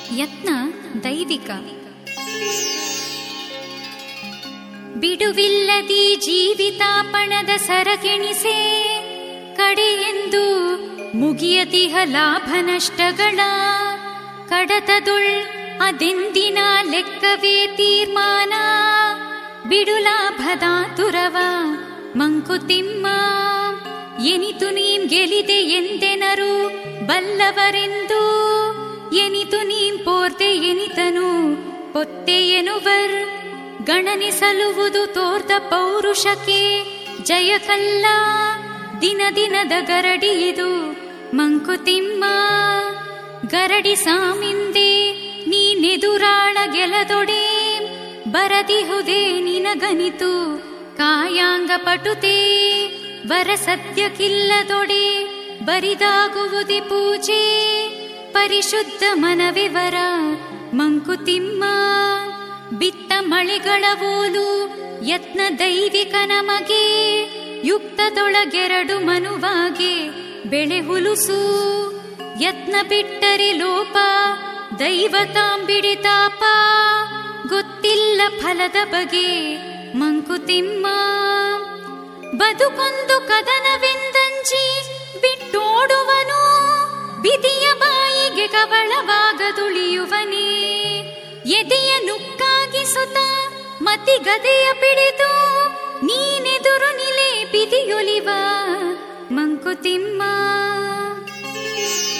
ಯತ್ನ ದೈವಿಕ ಬಿಡುವಿಲ್ಲದಿ ಜೀವಿತಾಪಣದ ಸರಗೆಣಿಸೆ ಕಡೆಯೆಂದು ಮುಗಿಯದಿಹ ಲಾಭ ನಷ್ಟಗಳ ಕಡತದುಳ್ ಅದೆಂದಿನ ಲೆಕ್ಕವೇ ತೀರ್ಮಾನ ಬಿಡುಲಾಭದ ತುರವ ಮಂಕುತಿಮ್ಮ ಎನಿತು ನೀಂ ಗೆಲಿದೆ ಎಂದೆನರು ಬಲ್ಲವರೆಂದು ಎನಿತು ನೀಂ ಪೋರ್ತೆ ಎನಿತನು ಪೊತ್ತೆ ಎನುವರ್ ಗಣನಿಸಲುವುದು ತೋರ್ದ ಪೌರುಷಕ್ಕೆ ಜಯಕಲ್ಲ ದಿನ ದಿನದ ಗರಡಿ ಇದು ಮಂಕುತಿಮ್ಮ ಗರಡಿ ಸಾಮಿಂದೆ ನೀನೆದುರಾಳ ಗೆಲದೊಡೆ ಬರದಿಹುದೇ ನಿನಗನಿತು ಕಾಯಾಂಗ ಪಟುತೆ ವರ ಸದ್ಯಕ್ಕಿಲ್ಲದೊಡೆ ಬರಿದಾಗುವುದಿ ಪೂಜೆ ಪರಿಶುದ್ಧ ಮನವಿವರ ಮಂಕುತಿಮ್ಮ ಬಿತ್ತ ಮಳೆಗಳ ಓಲು ಯತ್ನ ದೈವಿಕ ನಮಗೆ ಯುಕ್ತದೊಳಗೆರಡು ಮನುವಾಗೆ ಬೆಳೆ ಹುಲುಸು ಯತ್ನ ಬಿಟ್ಟರೆ ಲೋಪ ದೈವತಾಂಬಿಡಿತಾಪ ಗೊತ್ತಿಲ್ಲ ಫಲದ ಬಗೆ ಮಂಕುತಿಮ್ಮ ಬದುಕೊಂದು ಕದನವೆಂದಂಜಿ ಬಿಟ್ಟೋಡುವನು ಬಿದಿಯ ಬಾಯಿಗೆ ಕವಳವಾಗದುಳಿಯುವನೇ ಎದೆಯ ನುಕ್ಕಾಗಿಸುತ್ತ ಮತಿ ಗದೆಯ ಪಿಡಿದು ನೀನೆದುರು ನಿಲೆ ಬಿದಿಯೊಲಿವ ಮಂಕುತಿಮ್ಮ